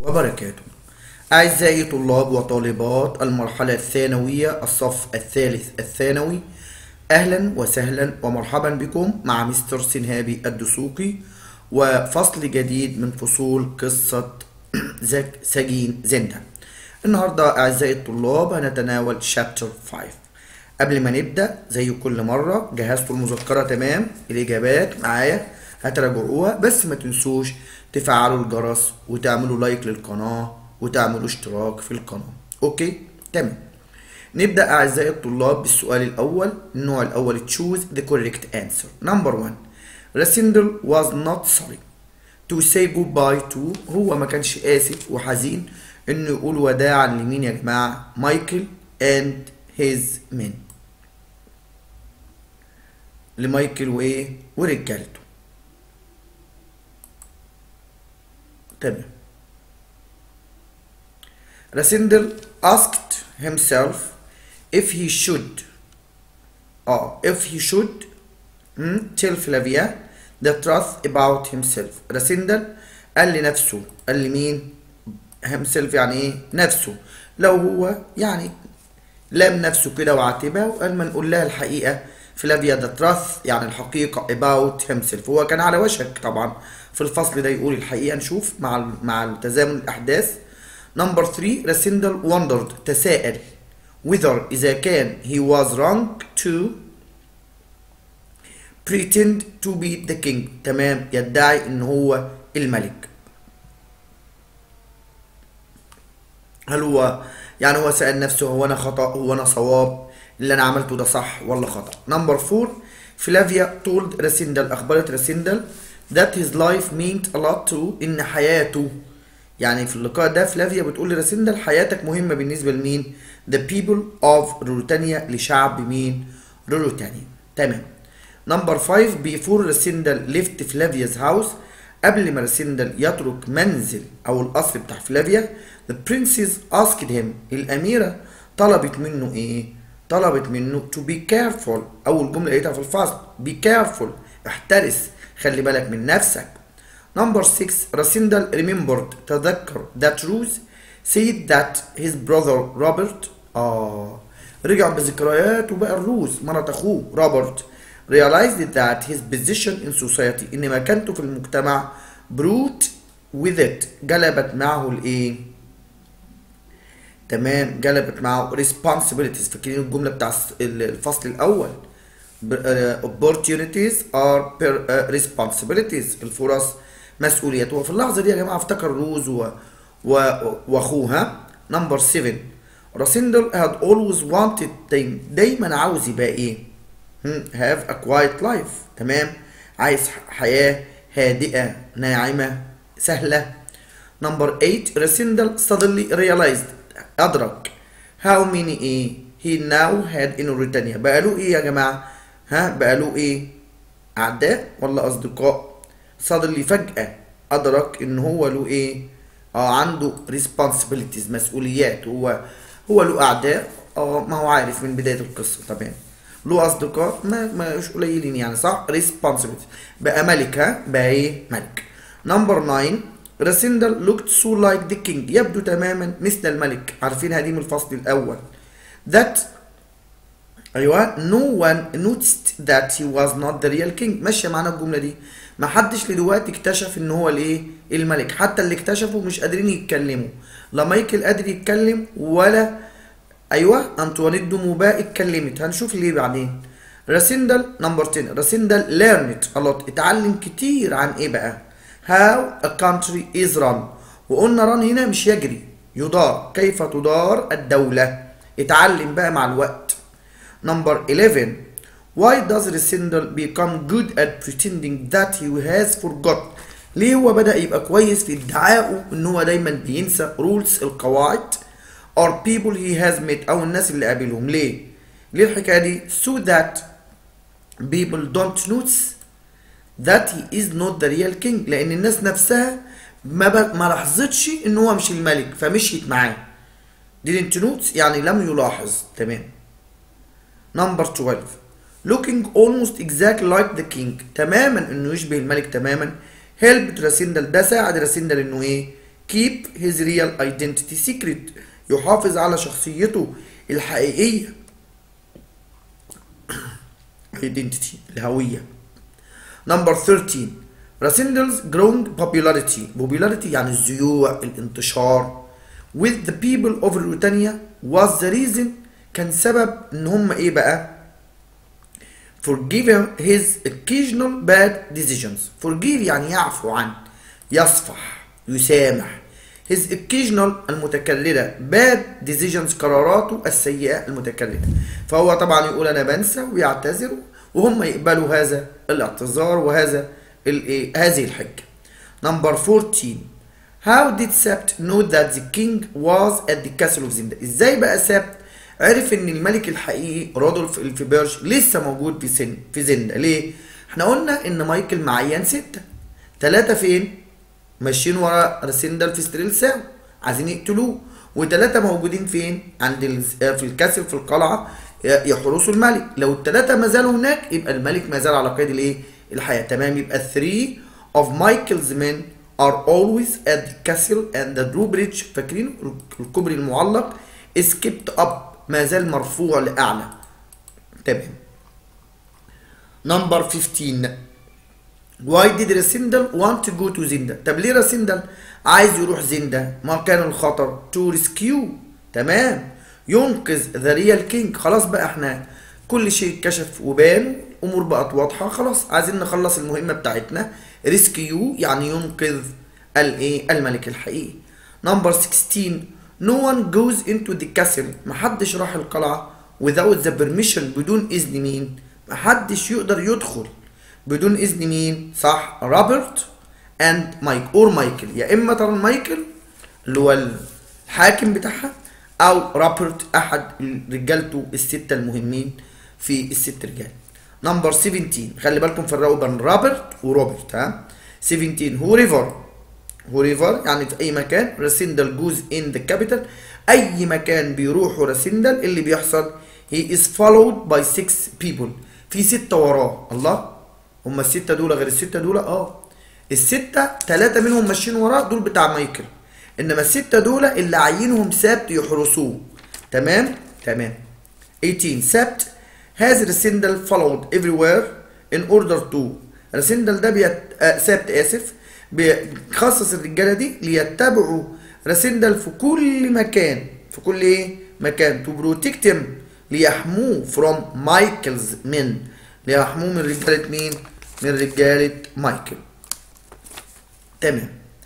وبركاته أعزائي طلاب وطالبات المرحلة الثانوية الصف الثالث الثانوي أهلا وسهلا ومرحبا بكم مع مستر سنهابي الدسوقي وفصل جديد من فصول قصة زك سجين زندا النهاردة أعزائي الطلاب هنتناول شابتر 5 قبل ما نبدأ زي كل مرة جهزتوا المذكرة تمام الإجابات معايا هتراجعوها بس ما تنسوش تفعلوا الجرس وتعملوا لايك للقناة وتعملوا اشتراك في القناة اوكي تمام نبدأ أعزائي الطلاب بالسؤال الأول النوع الأول choose the correct answer number one Rasindel was not sorry to say goodbye to هو ما كانش آسف وحزين إنه يقول وداعا لمين يا جماعة مايكل and his men لمايكل وإيه ورجالته تمام Rasindel asked himself if he should اه if he should hmm, tell Flavia the truth about himself راسندل قال لنفسه قال لمين himself يعني ايه نفسه لو هو يعني لام نفسه كده وعاتبها وقال ما نقول لها الحقيقة فلافيا the truth يعني الحقيقة about himself هو كان على وشك طبعا في الفصل ده يقول الحقيقة نشوف مع مع تزامن الأحداث نمبر 3 راسندل wondered تساءل whether إذا كان he was wrong to pretend to be the king تمام يدعي ان هو الملك هل هو يعني هو سأل نفسه هو انا خطأ هو انا صواب اللي انا عملته ده صح ولا خطأ نمبر 4 فلافيا told راسندل اخبرت راسندل that his life meant a lot to ان حياته يعني في اللقاء ده فلافيا بتقول لراسندل حياتك مهمة بالنسبة لمين the people of روريتانيا لشعب مين روريتانيا تمام نمبر 5 بيفور راسندل ليفت فلافيا's هاوس قبل ما راسندل يترك منزل او القصر بتاع فلافيا the princess asked him الاميره طلبت منه ايه طلبت منه to be careful اول جمله لقيتها في الفصل be careful احترس خلي بالك من نفسك نمبر 6 راسندل remembered تذكر that Rose said that his brother Robert اه رجع بذكريات وبقى الروز مرات اخوه روبرت realized that his position in society ان مكانته في المجتمع brought with it جلبت معه الايه تمام جلبت معه responsibilities فاكرين الجمله بتاع الفصل الاول opportunities are per responsibilities الفرص مسؤوليات وفي اللحظه دي يا جماعه افتكر روز و... و... واخوها نمبر 7 راسندل had always wanted thing دايما عاوز يبقى ايه have a quiet life تمام عايز حياة هادئة ناعمة سهلة نمبر 8 راسندل suddenly realized أدرك how many ايه he now had in Mauritania بقى له ايه يا جماعة ها بقى له ايه أعداء ولا أصدقاء suddenly فجأة أدرك إن هو له ايه اه عنده responsibilities مسؤوليات هو هو له أعداء اه ما هو عارف من بداية القصة تمام له اصدقاء ما مش قليلين يعني صح responsibility بقى ملك ها بقى ايه ملك نمبر 9 راسندل looked so like the king يبدو تماما مثل الملك عارفينها دي من الفصل الاول that ايوه no one noticed that he was not the real king ماشيه معانا الجمله دي ما حدش لدلوقتي اكتشف ان هو الايه الملك حتى اللي اكتشفوا مش قادرين يتكلموا لا مايكل قادر يتكلم ولا ايوه انطوانيت دو موبا اتكلمت هنشوف ليه بعدين راسندل نمبر 10 راسندل ليرنت الله اتعلم كتير عن ايه بقى how a country is run وقلنا ران هنا مش يجري يدار كيف تدار الدولة اتعلم بقى مع الوقت نمبر 11 why does Rasindel become good at pretending that he has forgot ليه هو بدأ يبقى كويس في ادعائه ان هو دايما بينسى رولز القواعد or people he has met او الناس اللي قابلهم ليه ليه الحكايه دي so that people don't notice that he is not the real king لان الناس نفسها ما ب... ما لاحظتش ان هو مش الملك فمشيت معاه didn't notice يعني لم يلاحظ تمام number 12 looking almost exactly like the king تماما انه يشبه الملك تماما helped راسندل ده ساعد راسندل انه ايه keep his real identity secret يحافظ على شخصيته الحقيقية identity الهوية number 13 راسندل's growing popularity popularity يعني الزيوع الانتشار with the people of Ruritania was the reason كان سبب ان هم ايه بقى forgive his occasional bad decisions forgive يعني يعفو عن يصفح يسامح his occasional المتكررة bad decisions قراراته السيئة المتكررة فهو طبعا يقول أنا بنسى ويعتذر وهم يقبلوا هذا الاعتذار وهذا الايه هذه الحجة number 14 how did Sept know that the king was at the castle of Zinda ازاي بقى سبت عرف ان الملك الحقيقي رودولف الفبرج لسه موجود في سن في زندا ليه احنا قلنا ان مايكل معين ستة ثلاثة فين ماشيين ورا راسندل في ستريل ساو عايزين يقتلوه وثلاثة موجودين فين عند ال- في الكاسل في القلعة يحرسوا الملك لو الثلاثة ما زالوا هناك يبقى الملك ما زال على قيد الايه الحياة تمام يبقى three of Michael's men are always at the castle and the drawbridge فاكرين الكوبري المعلق is kept up ما زال مرفوع لأعلى تمام نمبر 15 Why did راسندل want to go to زندا طب ليه راسندل عايز يروح زندا ما كان الخطر to rescue تمام ينقذ ذا ريال كينج خلاص بقى احنا كل شيء اتكشف وبان الامور بقت واضحه خلاص عايزين نخلص المهمه بتاعتنا ريسكيو يعني ينقذ الايه الملك الحقيقي نمبر 16 no one goes into the castle محدش راح القلعه without the permission بدون اذن مين محدش يقدر يدخل بدون اذن مين صح روبرت اند مايك اور مايكل يا اما طبعا مايكل اللي هو الحاكم بتاعها او روبرت احد رجالته السته المهمين في الست رجال نمبر 17 خلي بالكم فرقوا بين روبرت وروبرت ها 17 هو ريفر هو ريفر يعني في اي مكان راسندل جوز ان ذا كابيتال اي مكان بيروحوا راسندل اللي بيحصل هي از followed باي 6 people في ستة وراه الله هما الستة دول غير الستة دول اه الستة ثلاثة منهم ماشيين وراه دول بتاع مايكل انما الستة دول اللي عينهم سبت يحرسوه تمام تمام 18 سبت has راسندل followed everywhere in order to راسندل ده بيت... آه سبت اسف بيخصص الرجاله دي ليتبعوا راسندل في كل مكان في كل ايه مكان to protect him ليحموه from مايكلز من ليحموه من رجاله مين من رجاله مايكل تمام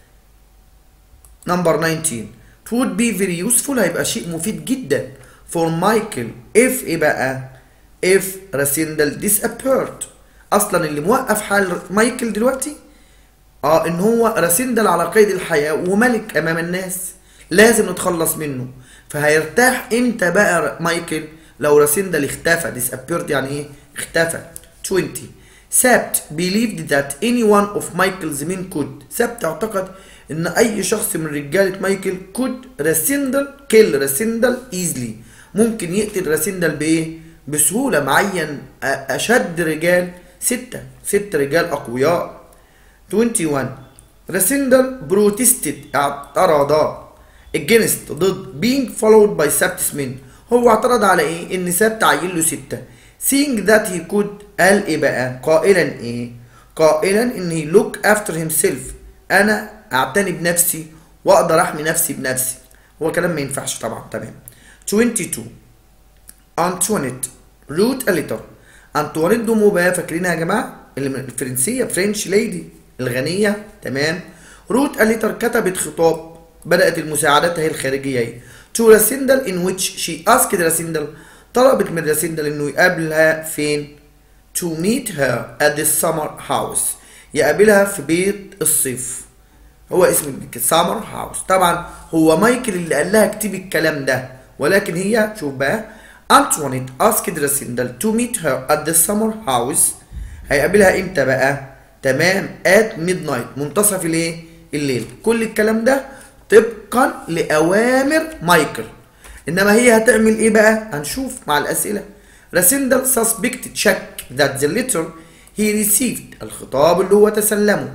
نمبر 19 it would be very useful هيبقى شيء مفيد جدا for مايكل if ايه بقى if راسندل disappeared اصلا اللي موقف حال مايكل دلوقتي اه ان هو راسندل على قيد الحياه وملك امام الناس لازم نتخلص منه فهيرتاح امتى بقى مايكل لو راسندل اختفى disappeared يعني ايه اختفى 20 سبت believed that any one of Michael's men could سبت اعتقد ان اي شخص من رجالة مايكل could راسندل kill راسندل easily ممكن يقتل راسندل بايه بسهولة معين اشد رجال ستة ست رجال اقوياء 21 راسندل بروتستد اعترض against ضد being followed by Sept's men هو اعترض على ايه ان سبت عين له ستة seeing that he could قال ايه بقى قائلا ايه قائلا ان he look after himself انا اعتني بنفسي واقدر احمي نفسي بنفسي هو كلام ما ينفعش طبعا تمام 22 انطوانيت روت اليتر انطوانيت دو موبا فاكرينها يا جماعه اللي من الفرنسيه فرنش ليدي الغنيه تمام روت اليتر كتبت خطاب بدات المساعدات هي الخارجيه اهي to راسندل in which she asked راسندل طلبت من راسندل انه يقابلها فين to meet her at the summer house يقابلها في بيت الصيف هو اسم سامر هاوس طبعا هو مايكل اللي قال لها اكتبي الكلام ده ولكن هي شوف بقى انطوانيت asked راسندل to meet her at the summer house هيقابلها امتى بقى تمام at midnight منتصف الايه الليل كل الكلام ده طبقا لاوامر مايكل انما هي هتعمل ايه بقى هنشوف مع الاسئله راسندل suspected شك that the letter he received الخطاب اللي هو تسلمه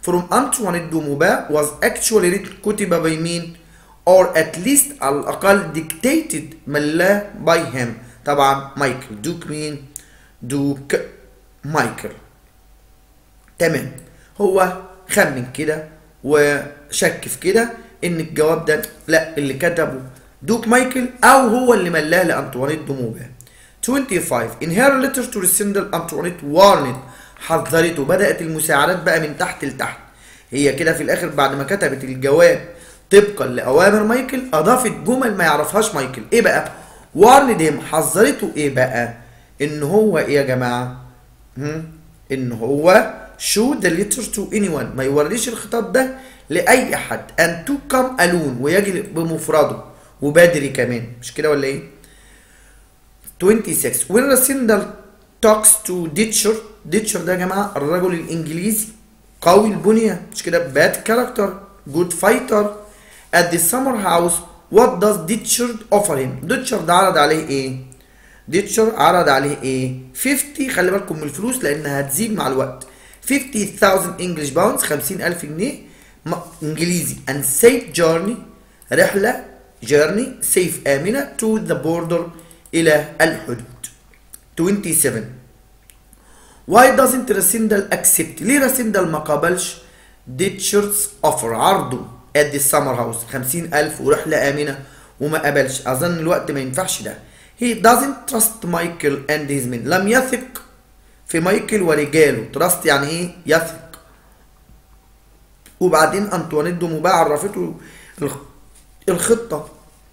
from Antoinette de Mauban was actually written كتب by مين or at least على الأقل dictated ملاه by him طبعا مايكل دوك مين دوك مايكل تمام هو خمن كده وشك في كده ان الجواب ده لا اللي كتبه دوك مايكل او هو اللي ملاه لانطوانيت دو موبان 25 in her letter to Resendel انطوانيت warned حذرته بدأت المساعدات بقى من تحت لتحت هي كده في الاخر بعد ما كتبت الجواب طبقا لاوامر مايكل اضافت جمل ما يعرفهاش مايكل ايه بقى warned him حذرته ايه بقى ان هو ايه يا جماعه هم؟ ان هو show the letter to anyone ما يوريش الخطاب ده لاي حد and to come alone ويجي بمفرده وبدري كمان مش كده ولا ايه 26 when Rasindal talks to Ditcher Ditcher ده يا جماعه الرجل الانجليزي قوي البنيه مش كده bad character good fighter at the summer house what does Ditcher offer him Ditcher ده عرض عليه ايه ديتشر عرض عليه ايه 50 خلي بالكم من الفلوس لانها هتزيد مع الوقت 50000 انجلش باوندز 50000 جنيه م- انجليزي and safe journey رحله جيرني سيف امنه to the border الى الحدود 27 why doesn't راسندل accept ليه راسندل ما قبلش ديتشرز اوفر عرضه at the summer house 50000 ورحله امنه وما قبلش اظن الوقت ما ينفعش ده he doesn't trust Michael and his men لم يثق في مايكل ورجاله تراست يعني ايه يثق وبعدين انطوانيت دو موبا عرفته الخ- الخطه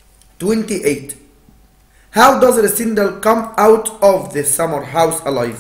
28 How does Resindel come out of the summer house alive؟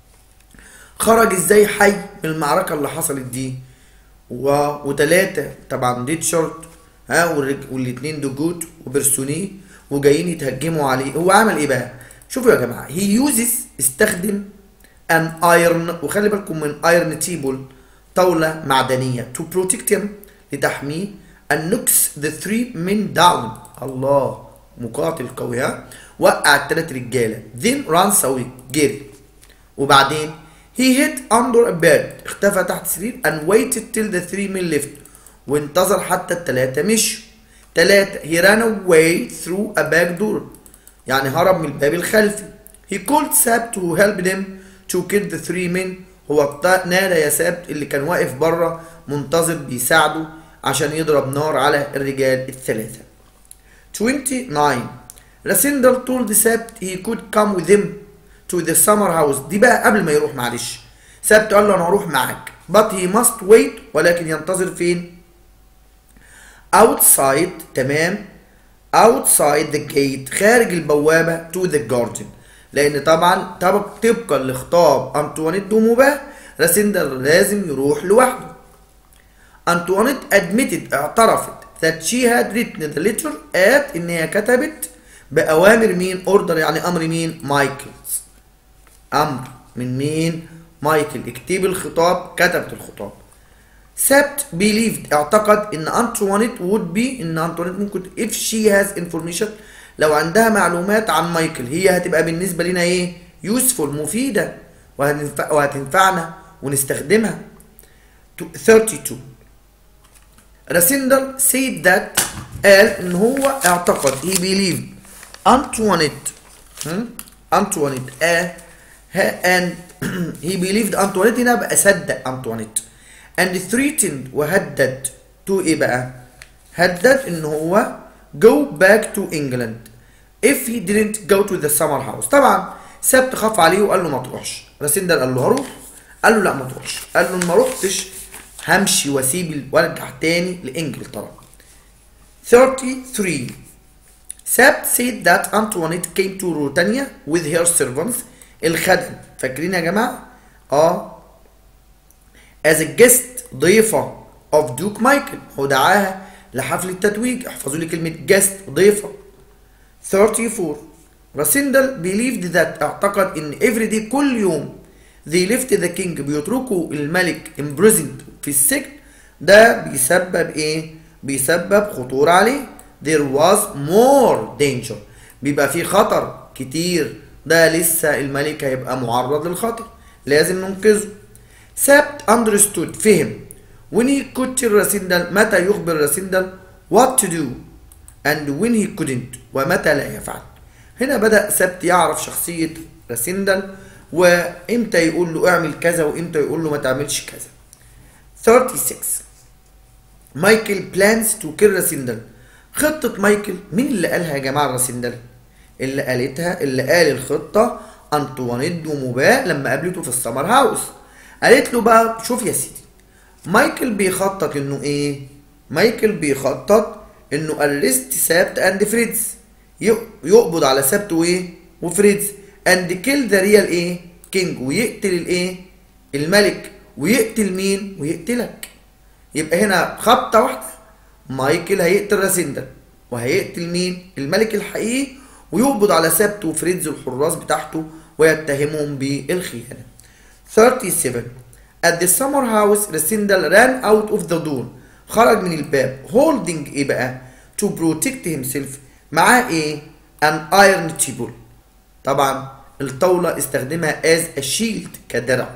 خرج ازاي حي من المعركة اللي حصلت دي و... وتلاتة طبعا ديتشارت ها والرج... والاتنين دوجوت وبرسوني وجايين يتهجموا عليه هو عمل ايه بقى شوفوا يا جماعة هي يوزز استخدم ان ايرن وخلي بالكم من ايرن تيبل طاولة معدنية to protect him لتحميه and knocks the three men down الله مقاتل قوي ها وقع التلات رجالة then runs away جري وبعدين he hid under a bed اختفى تحت سرير and waited till the three men left وانتظر حتى التلاتة مشوا تلاتة he ran away through a back door يعني هرب من الباب الخلفي he called Sab to help them to kill the three men هو اط- نادى يا ساب اللي كان واقف بره منتظر بيساعده عشان يضرب نار على الرجال الثلاثة 29 راسندل told ساب he could come with him to the summer house دي بقى قبل ما يروح معلش سابت قال له انا هروح معاك but he must wait ولكن ينتظر فين outside تمام outside the gate خارج البوابة to the garden لأن طبعا طبق طبقا لخطاب أنطوانيت دوموبا راسندل لازم يروح لوحده أنطوانيت admitted اعترفت that she had written the letter at إن هي كتبت بأوامر مين order يعني أمر مين مايكلز أمر من مين مايكل اكتبي الخطاب كتبت الخطاب سبت believed اعتقد ان انطوانيت would be ان انطوانيت ممكن if she has information لو عندها معلومات عن مايكل هي هتبقى بالنسبة لنا ايه useful مفيدة وهتنفع وهتنفعنا ونستخدمها 32 راسندل said that قال ان هو اعتقد he believed انطوانيت هم؟ انطوانيت اه ها- and he believed انطوانيت هنا بقى صدق انطوانيت and threatened وهدد to ايه بقى هدد ان هو go back to England if he didn't go to the summer house طبعا سبت خاف عليه وقال له ما تروحش راسندل قال له هروح قال له لا ما تروحش قال له إن ما روحتش همشي واسيب وارجع تاني لانجلترا 33 Sabt said that Antoinette came to Ruritania with her servants الخدم فاكرين يا جماعة؟ اه as a guest ضيفة of Duke Michael هو دعاها لحفل التتويج احفظوا لي كلمة guest ضيفة 34 راسندل believed that اعتقد ان every day كل يوم they left the king بيتركوا الملك imprisoned في السجن ده بيسبب ايه؟ بيسبب خطورة عليه there was more danger بيبقى في خطر كتير ده لسه الملك هيبقى معرض للخطر لازم ننقذه سبت understood فهم when he could tell راسندل متى يخبر راسندل what to do and when he couldn't ومتى لا يفعل هنا بدأ سبت يعرف شخصية راسندل وامتى يقول له اعمل كذا وامتى يقول له ما تعملش كذا 36 مايكل بلانز تو كيل راسندل خطة مايكل مين اللي قالها يا جماعة راسندل اللي قالتها اللي قال الخطة انطوانيت دوموبا لما قابلته في السمر هاوس قالت له بقى شوف يا سيدي مايكل بيخطط انه ايه مايكل بيخطط انه ارست سابت اند فريدز يقبض على سبت وايه وفريدز اند كيل ذا ريال ايه كينج ويقتل الايه الملك ويقتل مين ويقتلك يبقى هنا خبطه واحده مايكل هيقتل راسندل وهيقتل مين الملك الحقيقي ويقبض على سبت وفريدز الحراس بتاعته ويتهمهم بالخيانه 37 At the summer house راسندل ran out of the door خرج من الباب holding ايه بقى to protect himself معاه ايه an iron table طبعا الطاولة استخدمها as a shield كدرع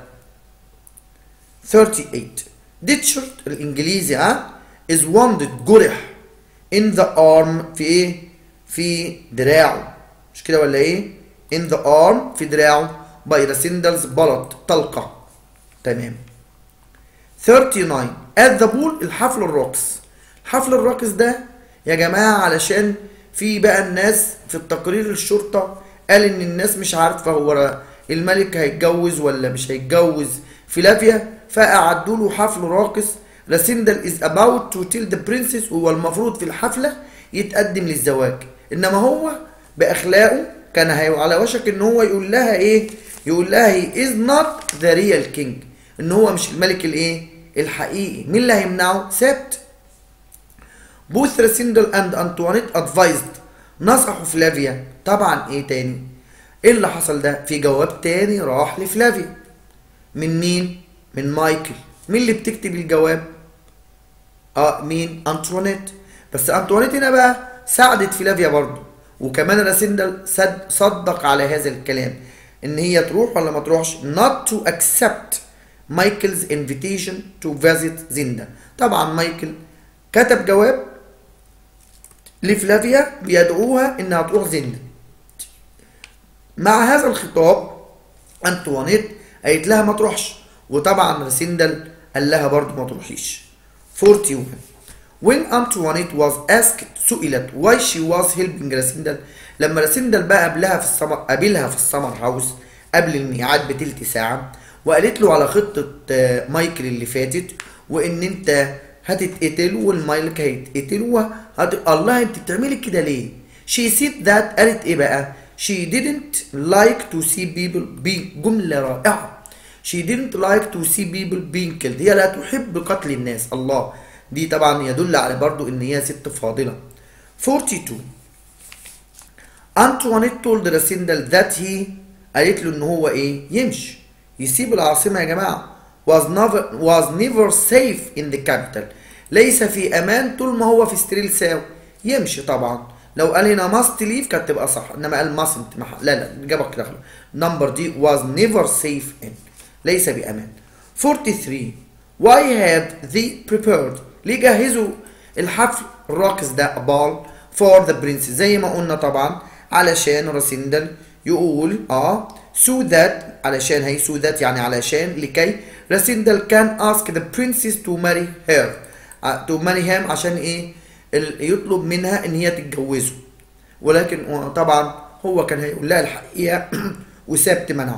38 ديتشارد الانجليزي ها is wounded جرح in the arm في ايه في دراعه مش كده ولا ايه in the arm في دراعه by راسندلز بلط طلقة تمام 39 at the pool الحفل الراقص الحفل الراقص ده يا جماعة علشان في بقى الناس في التقرير الشرطة قال ان الناس مش عارفة هو الملك هيتجوز ولا مش هيتجوز فيلافيا فأعدوا له حفل راقص راسندل is about to tell the princess وهو المفروض في الحفلة يتقدم للزواج انما هو باخلاقه كان على وشك ان هو يقول لها ايه يقول لها he is not the real king ان هو مش الملك الايه الحقيقي مين اللي هيمنعه سبت بوث راسندل اند انطوانيت ادفايزد نصحوا فلافيا طبعا ايه تاني ايه اللي حصل ده في جواب تاني راح لفلافيا من مين من مايكل مين اللي بتكتب الجواب اه مين انطوانيت بس انطوانيت هنا بقى ساعدت فلافيا برضه وكمان راسندل صدق على هذا الكلام ان هي تروح ولا ما تروحش not to accept مايكلز invitation to visit زيندا طبعا مايكل كتب جواب لفلافيا بيدعوها انها تروح زيندا مع هذا الخطاب انطوانيت قالت لها ما تروحش وطبعا راسندل قال لها برضه ما تروحيش 41 when Antoinette was asked سئلت why she was helping راسندل لما راسندل بقى قابلها في السمر قابلها في السمر هاوس قبل الميعاد بتلت ساعة وقالت له على خطة مايكل اللي فاتت وان انت هتتقتل والمايلك هيتقتل وهت... الله انت بتعملي كده ليه؟ she said that قالت ايه بقى؟ she didn't like to see people being جملة رائعة she didn't like to see people being killed هي لا تحب قتل الناس الله دي طبعا يدل على برضو ان هي ست فاضلة 42 Antoinette told راسندل that he قالت له ان هو ايه يمشي يسيب العاصمة يا جماعة was never was never safe in the capital ليس في امان طول ما هو في ستريل ساو يمشي طبعا لو قال هنا must leave كانت تبقى صح انما قال mustn't مح... لا لا جابك كده نمبر دي was never safe in ليس بامان 43 why have they prepared ليه جهزوا الحفل الراقص ده بال for the prince زي ما قلنا طبعا علشان راسندل يقول اه so that علشان هي so that يعني علشان لكي راسندل كان ask the princess to marry her to marry him عشان ايه يطلب منها ان هي تتجوزه ولكن طبعا هو كان هيقول لها الحقيقه وسابت منها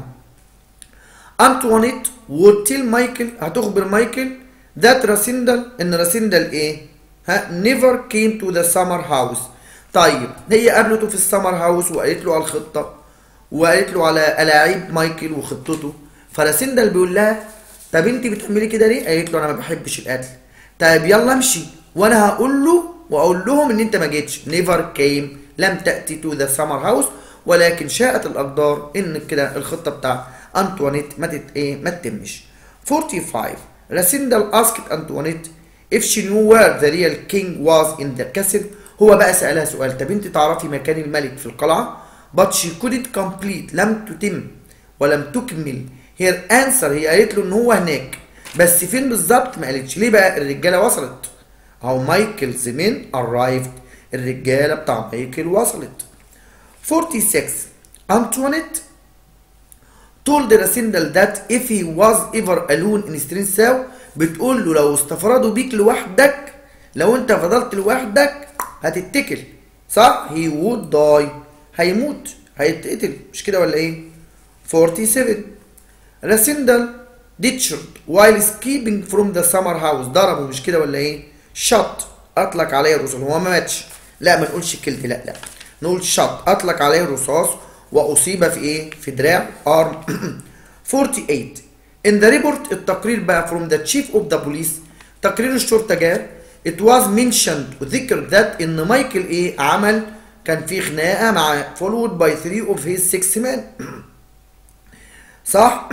انطوانيت would tell مايكل هتخبر مايكل that راسندل ان راسندل ايه ها never came to the summer house طيب هي قابلته في السمر هاوس وقالت له على الخطه وقالت له على الاعيب مايكل وخطته فراسندل بيقول لها طب انت بتعملي كده ليه؟ قالت له انا ما بحبش القتل طيب يلا امشي وانا هقول له واقول لهم ان انت ما جيتش نيفر كيم لم تاتي تو ذا سمر هاوس ولكن شاءت الاقدار ان كده الخطه بتاع انطوانيت ما تت ايه ما تتمش 45 راسندل اسكت انطوانيت if she knew where the real king was in the castle هو بقى سألها سؤال طب انت تعرفي مكان الملك في القلعة but she couldn't complete لم تتم ولم تكمل her answer هي قالت له ان هو هناك بس فين بالظبط ما قالتش ليه بقى الرجاله وصلت اهو مايكل زمين arrived الرجاله بتاع مايكل وصلت 46 انطوانيت told راسندل that if he was ever alone in سترينساو بتقول له لو استفردوا بيك لوحدك لو انت فضلت لوحدك هتتكل صح he would die هيموت هيتقتل مش كده ولا ايه 47 راسندل ditched while escaping from the summer house ضربه مش كده ولا ايه shot اطلق عليه الرصاص هو ما ماتش لا ما نقولش الكلمه لا لا نقول shot اطلق عليه الرصاص واصيب في ايه في دراع ارم 48 in the report التقرير بقى from the chief of the police تقرير الشرطه جاء it was mentioned وذكر that ان مايكل ايه عمل كان في خناقه مع followed by three of his six men صح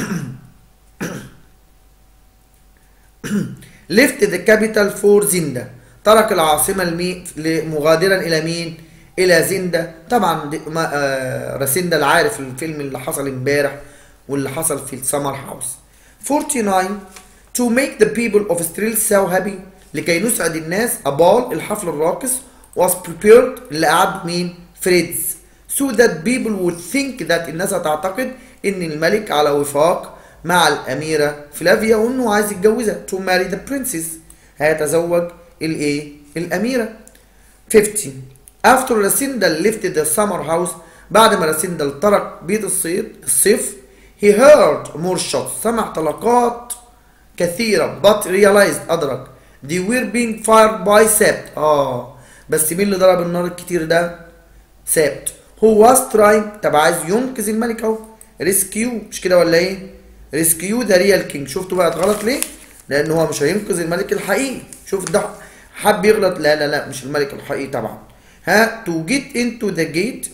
left the capital for زندا ترك العاصمة المي... مغادرا إلى مين؟ إلى زندا طبعا دي... ما... آه... راسندا اللي عارف الفيلم اللي حصل امبارح واللي حصل في السمر هاوس 49 to make the people of Strel so happy لكي نسعد الناس أبال الحفل الراقص was prepared اللي أعد مين؟ فريدز so that people would think that الناس هتعتقد إن الملك على وفاق مع الأميرة فلافيا وإنه عايز يتجوزها to marry the princess هيتزوج الإيه؟ الأميرة 50 after راسندل left the summer house بعد ما راسندل ترك بيت الصيد الصيف he heard more shots سمع طلقات كثيرة but realized أدرك they were being fired by سابت آه بس مين اللي ضرب النار الكتير ده؟ سابت هو was trying طب عايز ينقذ الملك أهو ريسكيو مش كده ولا إيه؟ ريسكيو ذا ريال كينج شفتوا بقى غلط ليه؟ لأن هو مش هينقذ الملك الحقيقي شوف ده حب يغلط لا لا لا مش الملك الحقيقي طبعا ها to get into the gate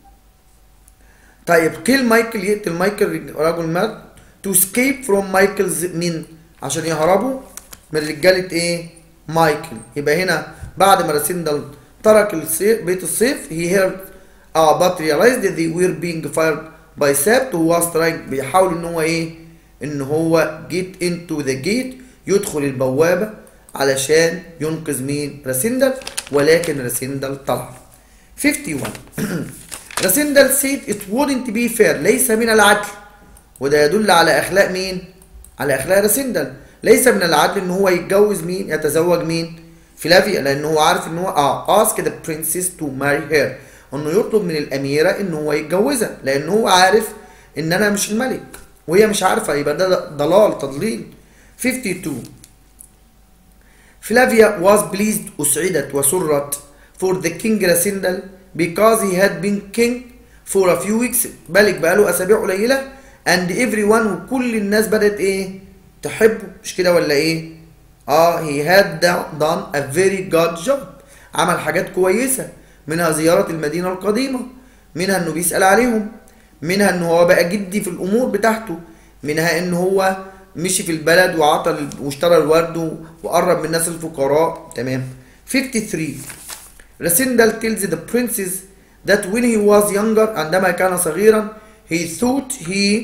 طيب كيل مايكل يقتل مايكل رجل مات to escape from مايكلز مين عشان يهربوا من رجالة ايه مايكل يبقى هنا بعد ما راسندل ترك الصيف بيت الصيف he heard اه but realized that they were being fired by سابت who was trying بيحاول ان هو ايه ان هو get into the gate يدخل البوابة علشان ينقذ مين راسندل ولكن راسندل طلع 51 راسندل said it wouldn't be fair ليس من العدل وده يدل على اخلاق مين على اخلاق راسندل ليس من العدل ان هو يتجوز مين يتزوج مين فلافيا لان هو عارف ان هو اه ask the princess to marry her انه يطلب من الاميره ان هو يتجوزها لان هو عارف ان انا مش الملك وهي مش عارفه يبقى ده ضلال تضليل 52 فلافيا was pleased أسعدت وسرت for the king راسندل because he had been king for a few weeks ملك بقاله أسابيع قليلة and everyone وكل الناس بدأت إيه تحبه مش كده ولا إيه اه he had done a very good job عمل حاجات كويسة منها زيارة المدينة القديمة منها انه بيسأل عليهم منها ان هو بقى جدي في الامور بتاعته منها ان هو مشي في البلد وعطى واشترى الورد وقرب من الناس الفقراء تمام 53 راسندل tells the princess that when he was younger عندما كان صغيرا he thought he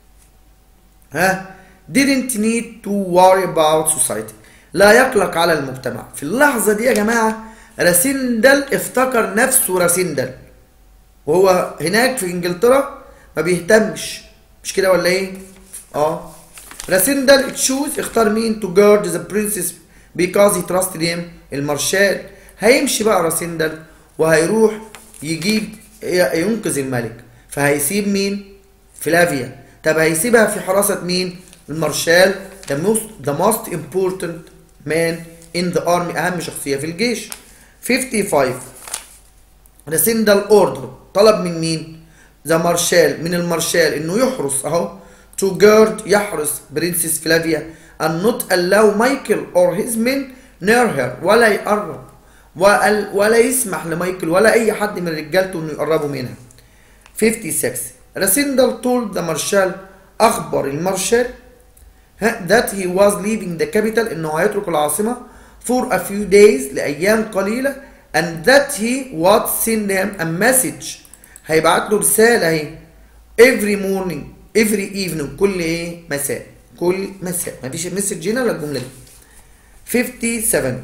ها didn't need to worry about society لا يقلق على المجتمع في اللحظة دي يا جماعة راسندل افتكر نفسه راسندل وهو هناك في انجلترا ما بيهتمش مش كده ولا ايه اه راسندل تشوز اختار مين تو جارد ذا برنسس because he trusted him المارشال هيمشي بقى راسندل وهيروح يجيب ينقذ الملك فهيسيب مين فلافيا طب هيسيبها في حراسة مين المارشال the most the most important man in the army اهم شخصية في الجيش 55 راسندل اوردر طلب من مين ذا مارشال من المارشال انه يحرس اهو to guard يحرس برنسس فلافيا and not allow مايكل or his men near her ولا يقرب ولا يسمح لمايكل ولا اي حد من رجالته انه يقربوا منها 56 راسندل told the marshal اخبر المارشال that he was leaving the capital انه هيترك العاصمه for a few days لايام قليله and that he would send him a message هيبعت له رساله اهي every morning every evening كل ايه مساء كل مساء مفيش مسج هنا ولا الجمله دي 57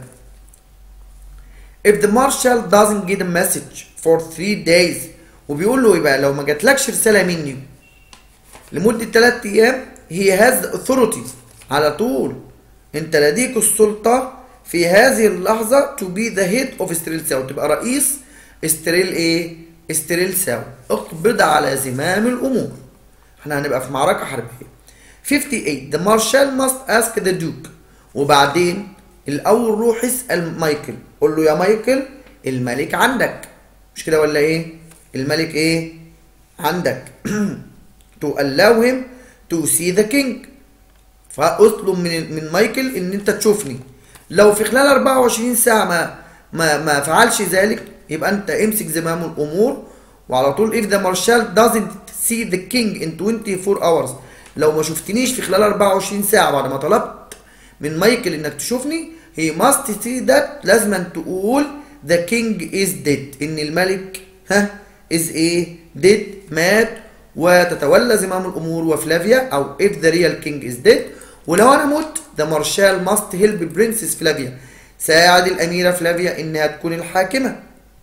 if the marshal doesn't get a message for 3 days وبيقول له يبقى لو ما جاتلكش رساله مني لمده 3 ايام he has the authority على طول انت لديك السلطه في هذه اللحظه to be the head of استريل ساو تبقى رئيس استريل ايه استريل ساو اقبض على زمام الامور احنا هنبقى في معركه حربيه 58 the marshal must ask the duke وبعدين الاول روح اسال مايكل قول له يا مايكل الملك عندك مش كده ولا ايه الملك ايه عندك to allow him to see the king فاطلب من من مايكل ان انت تشوفني لو في خلال 24 ساعه ما ما ما فعلش ذلك يبقى انت امسك زمام الامور وعلى طول if the marshal doesn't see the king in 24 hours لو ما شفتنيش في خلال 24 ساعه بعد ما طلبت من مايكل انك تشوفني he must see that لازم أن تقول the king is dead ان الملك ها is ايه dead مات وتتولى زمام الامور وفلافيا او if the real king is dead ولو انا مت the marshal must help princess فلافيا ساعد الاميره فلافيا انها تكون الحاكمه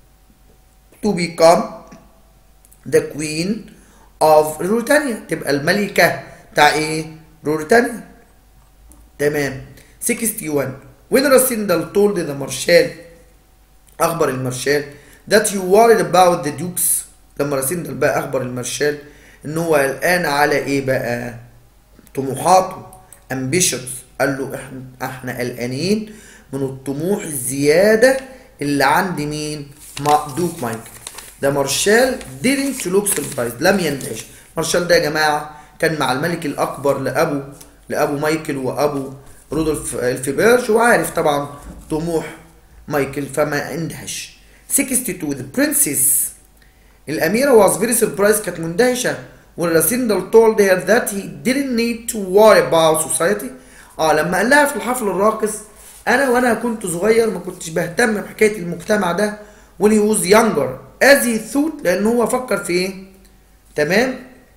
to become the queen of روتانيا تبقى الملكه بتاع ايه روتانيا تمام 61 when راسندل told the marshal اخبر المارشال that you worried about the dukes لما راسندل بقى اخبر المارشال ان هو قلقان على ايه بقى طموحاته ambitions قال له احنا احنا قلقانين من الطموح الزياده اللي عند مين مع دوك مايكل ده مارشال didn't look surprised لم يندهش مارشال ده يا جماعه كان مع الملك الاكبر لابو لابو مايكل وابو رودولف الفيبرج وعارف طبعا طموح مايكل فما اندهش 62 the princess الأميرة was very surprised كانت مندهشة when Rasindal told her that he didn't need to worry about society اه لما قال لها في الحفل الراقص أنا وأنا كنت صغير ما كنتش بهتم بحكاية المجتمع ده when he was younger as he thought لأن هو فكر في إيه؟ تمام؟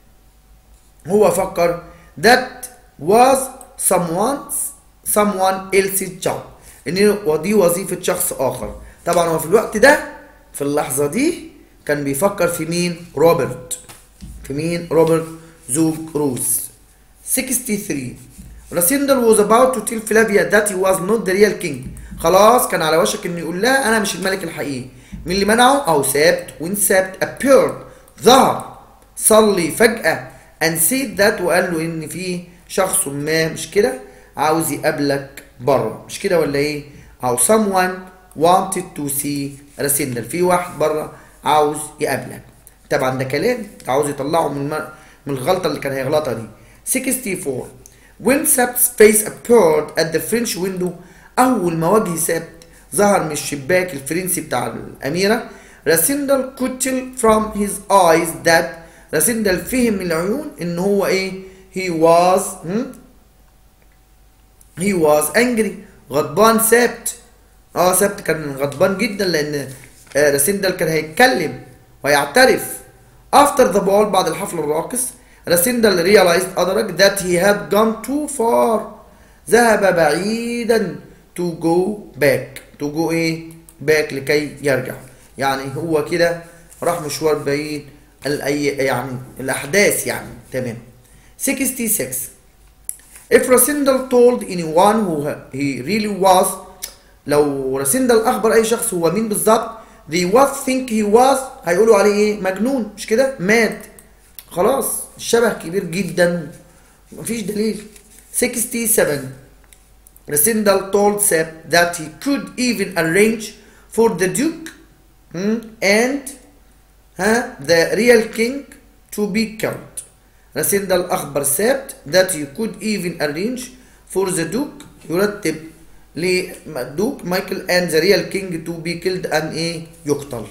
هو فكر that was someone's someone else's job ان ودي وظيفة شخص آخر طبعا هو في الوقت ده في اللحظة دي كان بيفكر في مين روبرت في مين روبرت زوج روز 63 راسندل was about to tell Flavia that he was not the real king خلاص كان على وشك انه يقول لها انا مش الملك الحقيقي مين اللي منعه او سابت وين سابت appeared ظهر صلي فجأة and said that وقال له ان في شخص ما مش كده عاوز يقابلك بره مش كده ولا ايه او someone wanted to see راسندل في واحد بره عاوز يقابلك طبعا ده كلام عاوز يطلعه من من الغلطه اللي كان هيغلطها دي 64 when Sabt's face appeared at the French window أول ما وجه سبت ظهر من الشباك الفرنسي بتاع الأميرة راسندل could tell from his eyes that راسندل فهم من العيون إن هو إيه he was hmm? he was angry غضبان سبت اه سبت كان غضبان جدا لأن راسندل كان هيتكلم ويعترف after the ball بعد الحفل الراقص راسندل realized أدرك that he had gone too far ذهب بعيدا to go back to go ايه back لكي يرجع يعني هو كده راح مشوار بعيد الأي يعني الأحداث يعني تمام 66 if راسندل told anyone who he really was لو راسندل أخبر أي شخص هو مين بالظبط they would think he was هيقولوا عليه ايه مجنون مش كده مات خلاص الشبه كبير جدا مفيش دليل 67 Rasindal told Sepp that he could even arrange for the Duke hmm, and huh, the real king to be killed. Rasindal أخبر سبت that he could even arrange for the Duke يرتب للدوك مايكل and the real king to be killed and ايه يقتل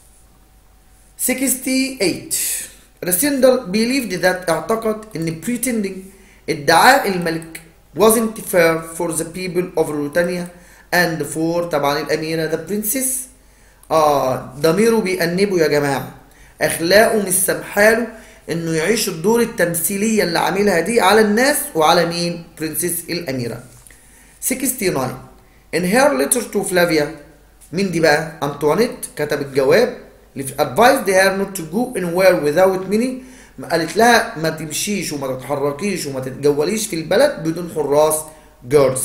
68 راسندل believed that اعتقد ان pretending ادعاء الملك wasn't fair for the people of Ruritania and for طبعا الأميرة the princess آه ضميره بيأنبه يا جماعة أخلاقه مش سامحاله انه يعيش الدور التمثيليه اللي عاملها دي على الناس وعلى مين برنسيس الاميره 69 in her letter to Flavia مين دي بقى انطوانيت كتب الجواب اللي في advised her not to go anywhere without money ما قالت لها ما تمشيش وما تتحركيش وما تتجوليش في البلد بدون حراس girls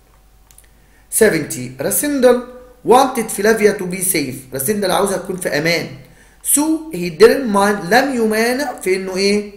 70 راسندل wanted فلافيا to be safe راسندل عاوزها تكون في امان so he didn't mind لم يمانع في انه ايه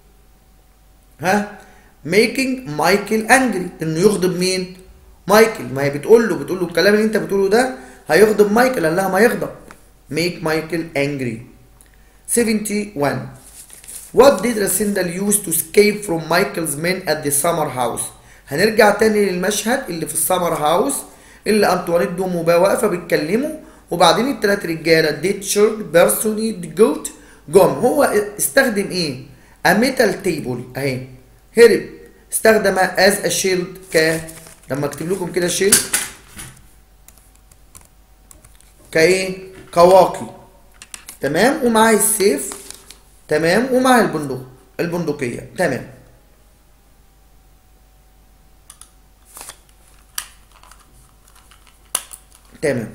ها making مايكل angry انه يغضب مين مايكل ما هي بتقول له بتقول له الكلام اللي انت بتقوله ده هيغضب مايكل قال لها ما يغضب make مايكل angry 71 What did Rasindal use to escape from Michael's men at the summer house؟ هنرجع تاني للمشهد اللي في السمر هاوس اللي انطوانيت دوم وبا واقفه بيتكلموا وبعدين التلات رجاله ديتشارد بيرسوني جوت جم هو استخدم ايه؟ a metal table اهي هرب استخدم as a shield ك لما اكتب لكم كده شيلد كايه؟ كواقي تمام ومعاه السيف تمام ومعاه البندق البندقيه تمام تمام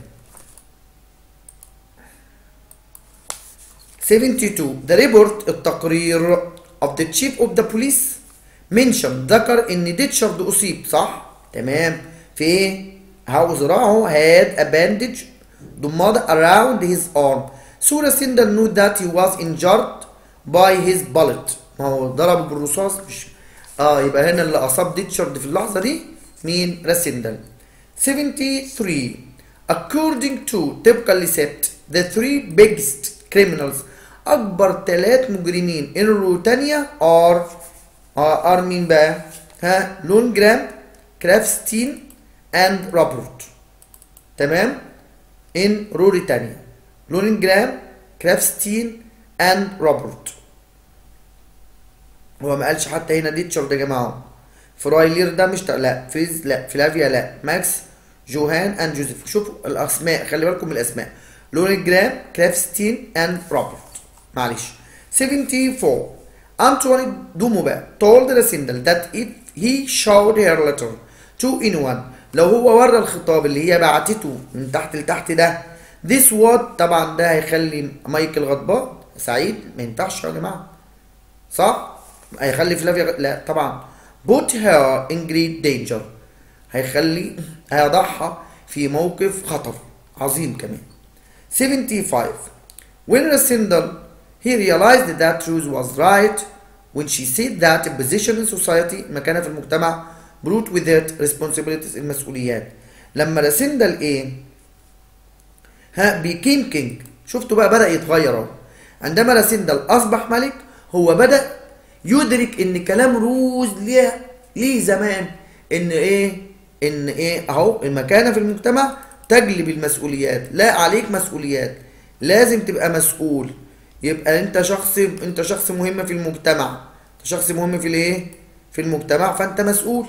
72 the report التقرير of the chief of the police mentioned ذكر ان ديتشارد اصيب صح تمام في ايه how ذراعه had a bandage ضمادة around his arm so Racinder knew that he was injured by his bullet ما هو ضربه بالرصاص مش اه يبقى هنا اللي اصاب ديتشارد في اللحظة دي مين راسندل 73 according to طبقا لسبت the three biggest criminals اكبر ثلاث مجرمين in روتانيا are are, are مين بقى ها لون جرام كرافستين and روبرت تمام in روريتانيا لون جرام كرافستين and روبرت هو ما قالش حتى هنا ديتشارد يا جماعه فرايلير ده مش لا فريز لا فلافيا لا ماكس جوهان اند جوزيف شوفوا الاسماء خلي بالكم من الاسماء لون جرام كرافستين اند روبرت معلش 74 Antoine Dumouba told Rasindal that if he showed her letter to anyone لو هو ورى الخطاب اللي هي بعتته من تحت لتحت ده this would طبعا ده هيخلي مايكل غضبان سعيد ما ينفعش يا جماعه صح؟ هيخلي فلافيا غ... لا طبعا put her in great danger هيخلي هيضعها في موقف خطر عظيم كمان 75 when Rasindal he realized that Truth was right when she said that a position in society مكانها في المجتمع brought with it responsibilities المسؤوليات لما راسندل ايه ها became king شفتوا بقى بدأ يتغير اهو عندما راسندل أصبح ملك هو بدأ يدرك ان كلام روز ليه ليه زمان ان ايه ان ايه اهو المكانه في المجتمع تجلب المسؤوليات لا عليك مسؤوليات لازم تبقى مسؤول يبقى انت شخص انت شخص مهم في المجتمع انت شخص مهم في الايه في المجتمع فانت مسؤول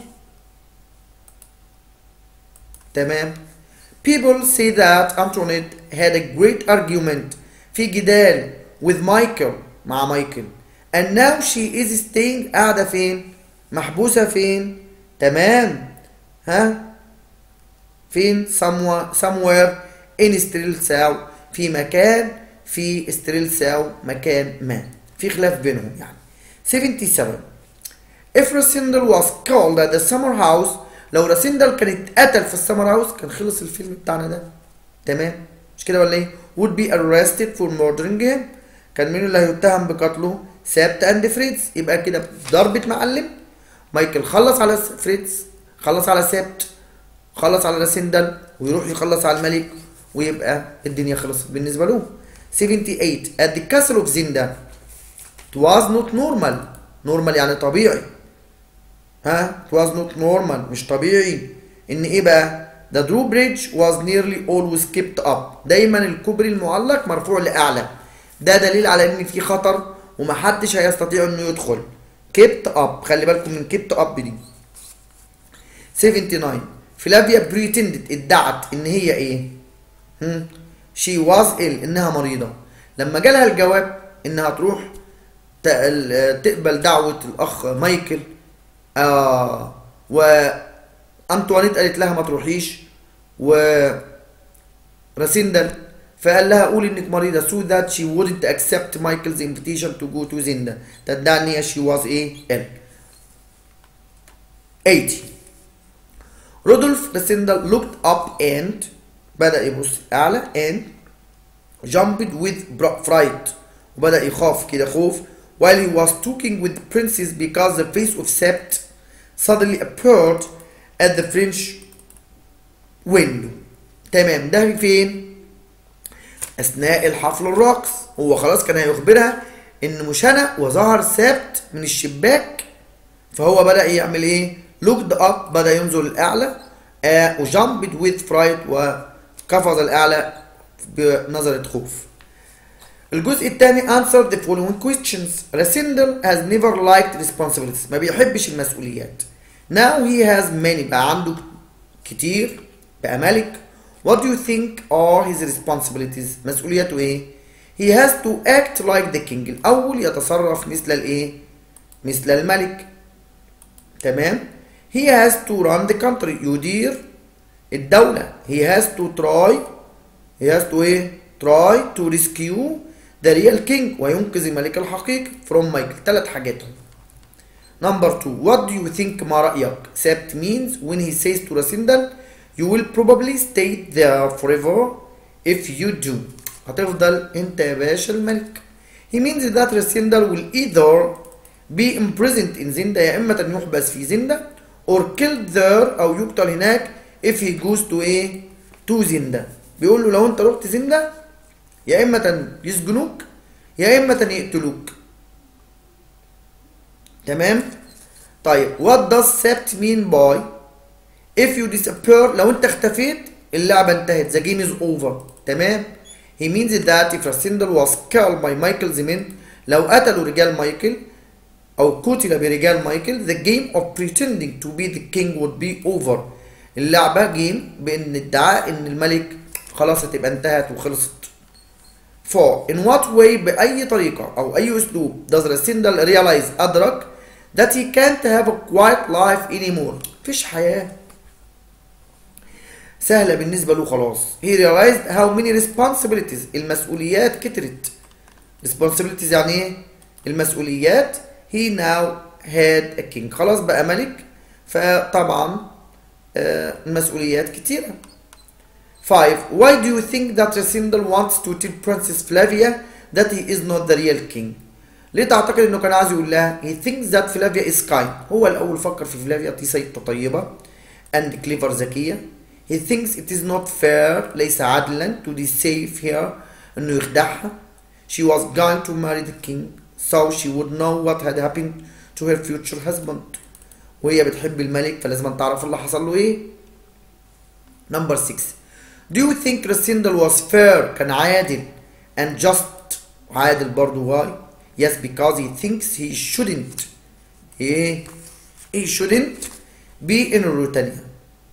تمام people say that Antoinette had a great argument في جدال with Michael مع مايكل and now she is staying قاعدة فين محبوسة فين تمام ها فين somewhere, somewhere in ستريلساو في مكان في ستريلساو مكان ما في خلاف بينهم يعني 77 if Rasindal was called at the summer house لو راسندل كان اتقتل في السمر هاوس كان خلص الفيلم بتاعنا ده تمام مش كده ولا ايه would be arrested for murdering him كان مين اللي هيتهم بقتله سابت اند فريدز يبقى كده ضربة معلم مايكل خلص على فريدز خلص على سابت خلص على راسندل ويروح يخلص على الملك ويبقى الدنيا خلصت بالنسبة له 78 at the castle of Zinda it was not normal normal يعني طبيعي ها it was not normal مش طبيعي ان ايه بقى the drawbridge was nearly always kept up دايما الكوبري المعلق مرفوع لاعلى ده دليل على ان في خطر ومحدش هيستطيع انه يدخل kept up خلي بالكم من kept up دي 79 فلافيا بريتندد ادعت ان هي ايه شي واز ill انها مريضه لما جالها الجواب انها تروح تقل- تقبل دعوة الأخ مايكل آه وأنطوانيت قالت لها ما تروحيش و راسندل فقال لها قولي انك مريضة so that she wouldn't accept Michael's invitation to go to Zinda تدعني she was a ill 80 رودولف راسندل looked up and بدأ يبص أعلى and jumped with bra- fright وبدأ يخاف كده خوف while he was talking with the princess because the face of Sept suddenly appeared at the French window تمام ده فين اثناء الحفل الرقص هو خلاص كان هيخبرها ان مشنى وظهر سبت من الشباك فهو بدا يعمل ايه لوكد اب بدا ينظر الاعلى آه وجامبد ويز فرايت وقفز الاعلى بنظره خوف الجزء الثاني answer the following questions Rasindel has never liked responsibilities ما بيحبش المسؤوليات now he has many بقى عنده كتير بقى ملك what do you think are his responsibilities مسؤولياته ايه he has to act like the king الاول يتصرف مثل الايه مثل الملك تمام he has to run the country يدير الدولة he has to try he has to ايه try to rescue the real king وينقذ الملك الحقيقي from مايكل ثلاث حاجات Number two, what do you think ما رأيك? Sept means when he says to Rasindal, you will probably stay there forever if you do. هتفضل انت يا باشا الملك. He means that Rasindal will either be imprisoned in Zinda يا إما أن يحبس في زندا or killed there أو يقتل هناك if he goes to ايه؟ to زندا. بيقول له لو انت رحت زندا يا إما أن يسجنوك يا إما أن يقتلوك. تمام طيب what does sept mean by if you disappear لو انت اختفيت اللعبة انتهت the game is over تمام he means that if Rasindal was killed by Michael's men لو قتلوا رجال مايكل او قتل برجال مايكل the game of pretending to be the king would be over اللعبة جيم بان ادعاء ان الملك خلاص هتبقى انتهت وخلصت 4 in what way بأي طريقة أو أي أسلوب does Rasindal realize أدرك that he can't have a quiet life anymore مفيش حياة سهلة بالنسبة له خلاص he realized how many responsibilities المسؤوليات كترت responsibilities يعني ايه المسؤوليات he now had a king خلاص بقى ملك فطبعا آه، المسؤوليات كتيرة 5. Why do you think that Rasindal wants to tell Princess Flavia that he is not the real king? ليه تعتقد انه كان عايز يقول لها he thinks that Flavia is kind هو الاول فكر في فلافيا دي ست طيبة and clever ذكية he thinks it is not fair ليس عدلا to deceive her انه يخدعها she was going to marry the king so she would know what had happened to her future husband وهي بتحب الملك فلازم تعرف اللي حصل له ايه Number 6 Do you think Rasindal was fair كان عادل and just عادل برضو why Yes because he thinks he shouldn't ايه he shouldn't be in Ruritania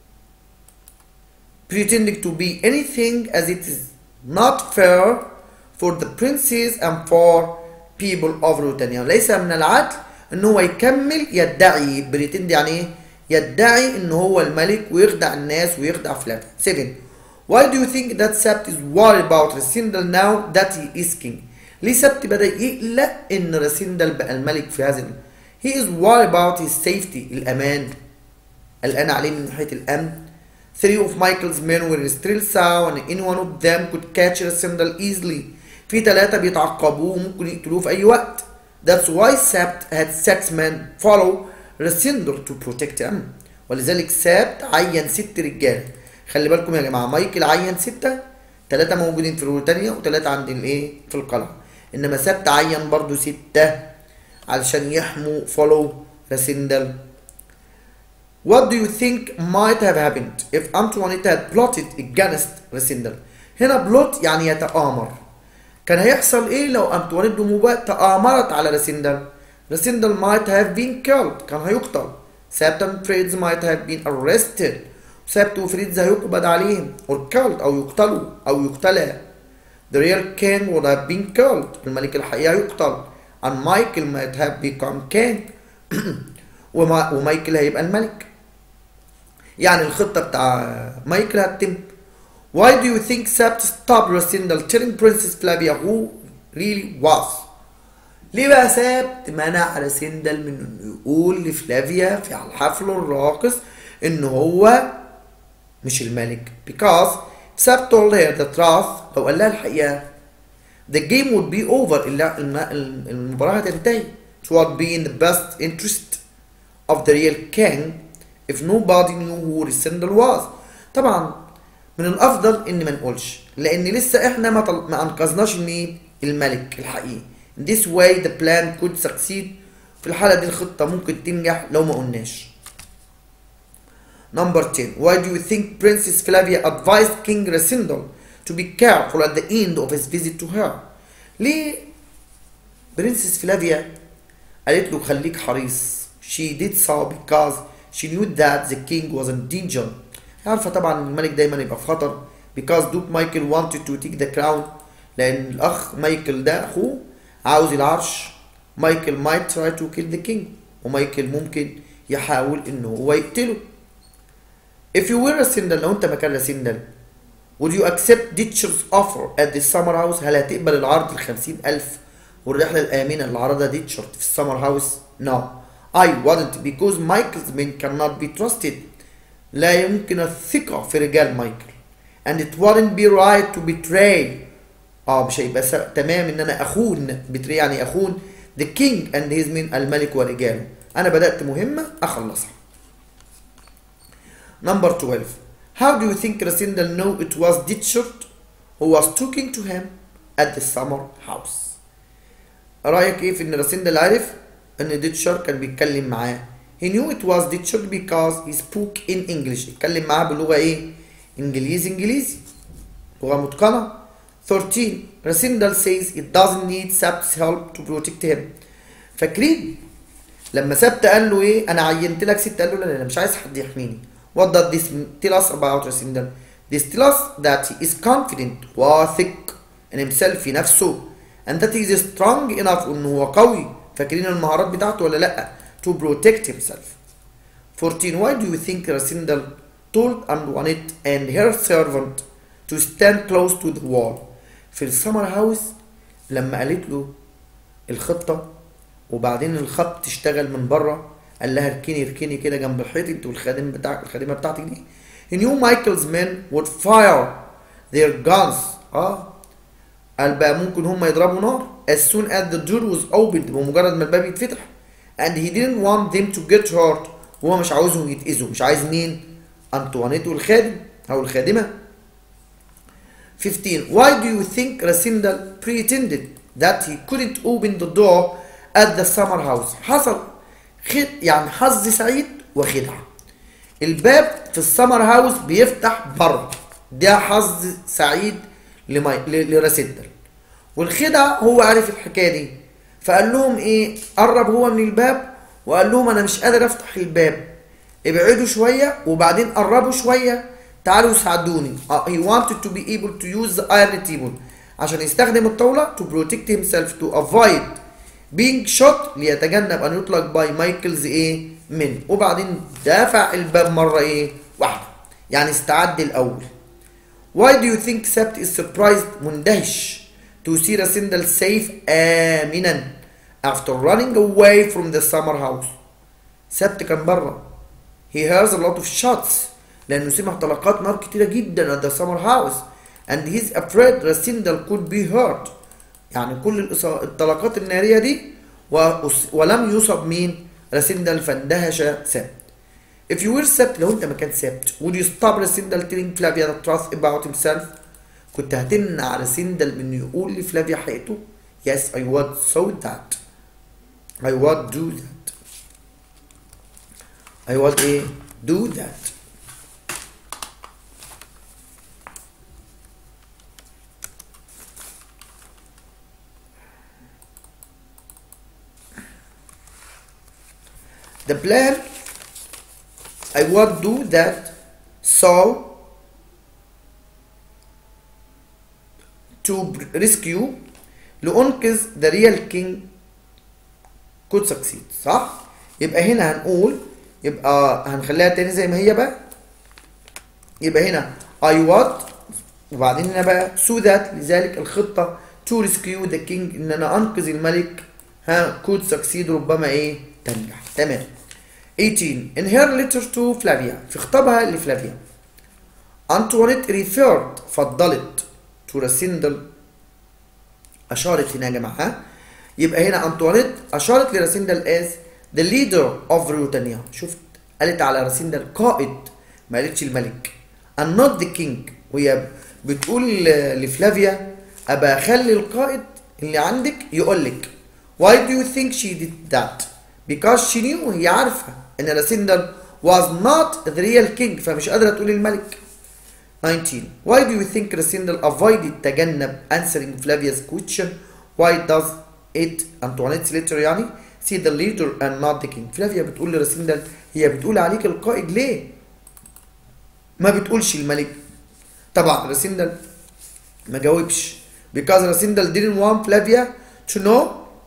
pretending to be anything as it is not fair for the princes and for people of Ruritania ليس من العدل ان هو يكمل يدعي بريتند يعني ايه يدعي ان هو الملك ويخدع الناس ويخدع فلان 7 Why do you think that Sept is worried about Rasindal now that he is king? ليه سبت بدأ يقلق إن راسندل بقى الملك في هذا ال- He is worried about his safety الأمان قلقان عليه من ناحية الأمن Three of Michael's men were still sound and any one of them could catch Rasindal easily في ثلاثة بيتعقبوه وممكن يقتلوه في أي وقت That's why Sept had six men follow Rasindal to protect him ولذلك سبت عين ست رجاله خلي بالكم يا جماعه مايكل عين سته ثلاثه موجودين في روتانيا وثلاثه عند الايه في القلعه انما سبت عين برضو سته علشان يحموا فولو راسندل What do you think might have happened if Antoinette had plotted against Rasindal? هنا بلوت يعني يتآمر. كان هيحصل ايه لو أنطوانيت دو موبا تآمرت على راسندل؟ راسندل might have been killed كان هيقتل. سابتن فريدز might have been arrested. سابت وفريدز هيقبض عليهم or killed أو يقتلوا أو يقتلى. The real king would have been killed. الملك الحقيقي يقتل. and Michael might have become king وما ومايكل هيبقى الملك يعني الخطة بتاع مايكل هتتم Why do you think Sept stopped Rosindal telling Princess Flavia who really was? ليه بقى سبت منع راسندل من انه يقول لفلافيا في الحفل الراقص ان هو مش الملك because Sept told her the truth لو قال لها الحقيقة the game would be over الل- الم- المباراة هتنتهي it would be in the best interest of the real king if nobody knew who Rosindal was طبعا من الافضل ان ما نقولش لان لسه احنا ما, طل... ما انقذناش مين الملك الحقيقي In this way the plan could succeed في الحالة دي الخطة ممكن تنجح لو ما قلناش Number 10 Why do you think Princess Flavia advised King Resindel to be careful at the end of his visit to her ليه برنسس فلافيا قالت له خليك حريص she did so because she knew that the king was in danger عارفة طبعا الملك دايما يبقى في خطر because Duke Michael wanted to take the crown لأن الأخ مايكل ده أخوه عاوز العرش مايكل might try to kill the king ومايكل ممكن يحاول إن هو يقتله if you were a Sindel لو أنت مكان راسندل would you accept Ditcher's offer at the summer house هل هتقبل العرض الخمسين ألف والرحلة الآمنة اللي عرضها ديتشر في السمر هاوس no I wouldn't because Michael's men cannot be trusted لا يمكن الثقة في رجال مايكل and it wouldn't be right to betray اه مش هيبقى س... تمام ان انا اخون betray يعني اخون the king and his men الملك ورجاله انا بدأت مهمة اخلصها number 12 how do you think Rasindal know it was Ditchert who was talking to him at the summer house رأيك ايه في ان راسندل عرف ان ديتشر كان بيتكلم معاه he knew it was Ditcher because he spoke in English اتكلم معاه بلغة ايه انجليزي انجليزي لغة متقنة 13 راسندل says it doesn't need Sept's help to protect him فاكرين لما سبت قال له ايه انا عينت لك ست قال له لا لا لا مش عايز حد يحميني what does this tell us about راسندل this tell us that he is confident واثق in himself في نفسه and that he is strong enough انه هو قوي فاكرين المهارات بتاعته ولا لا to protect himself 14 why do you think Rasindal told Antoinette and her servant to stand close to the wall في السمر هاوس لما قالت له الخطة وبعدين الخط تشتغل من بره قال لها اركني اركني كده جنب الحيط انت والخادم بتاعك الخادمة بتاعتك دي he knew Michael's men would fire their guns اه قال بقى ممكن هم يضربوا نار as soon as the door was opened بمجرد ما الباب يتفتح and he didn't want them to get hurt وهو مش عاوزهم يتأذوا مش عايز مين أنطوانيت والخادم أو الخادمة 15 why do you think Rasindal pretended that he couldn't open the door at the summer house حصل خد يعني حظ سعيد وخدعة الباب في السمر هاوس بيفتح بره ده حظ سعيد لمي... ل- لراسندل والخدعة هو عارف الحكاية دي فقال لهم ايه قرب هو من الباب وقال لهم انا مش قادر افتح الباب ابعدوا شوية وبعدين قربوا شوية تعالوا ساعدوني uh, he wanted to be able to use the iron table عشان يستخدم الطاولة to protect himself to avoid being shot ليتجنب ان يطلق باي مايكلز ايه من وبعدين دافع الباب مرة ايه واحدة يعني استعد الاول Why do you think Sept is surprised مندهش to see Rasindal safe آمنا after running away from the summer house سبت كان بره he hears a lot of shots لأنه سمع طلقات نار كتيرة جدا at the summer house and he's afraid Rasindal could be hurt يعني كل الإصا- الطلقات النارية دي و- ولم يصب مين راسندل فاندهش سبت If you were Sept لو انت مكان سبت would you stop Rasindal telling Flavia the truth about himself كنت هتمنع راسندل من انه يقول لفلافيا حقيقته Yes I would so that I would do that I would ايه do that The plan I would do that so to rescue لأنقذ the real king could succeed صح يبقى هنا هنقول يبقى هنخليها تاني زي ما هي بقى يبقى هنا I what وبعدين هنا بقى so that لذلك الخطة to rescue the king ان انا انقذ الملك ها could succeed ربما ايه تنجح تمام 18 in her letter to Flavia في خطابها لفلافيا أنطوانيت referred فضلت to راسندل أشارت هنا يا جماعة يبقى هنا أنطوانيت أشارت لراسندل as the leader of روتانيا شفت قالت على راسندل قائد ما قالتش الملك and not the king وهي بتقول لفلافيا أبقى أخلي القائد اللي عندك يقول لك why do you think she did that because she knew هي عارفة إن راسندل was not the real king فمش قادرة تقول الملك 19 why do you think راسندل avoided تجنب answering Flavia's question why does it Antoinette's letter يعني see the leader and not the king فلافيا بتقول لراسندل هي بتقول عليك القائد ليه ما بتقولش الملك طبعا راسندل ما جاوبش because راسندل didn't want Flavia to know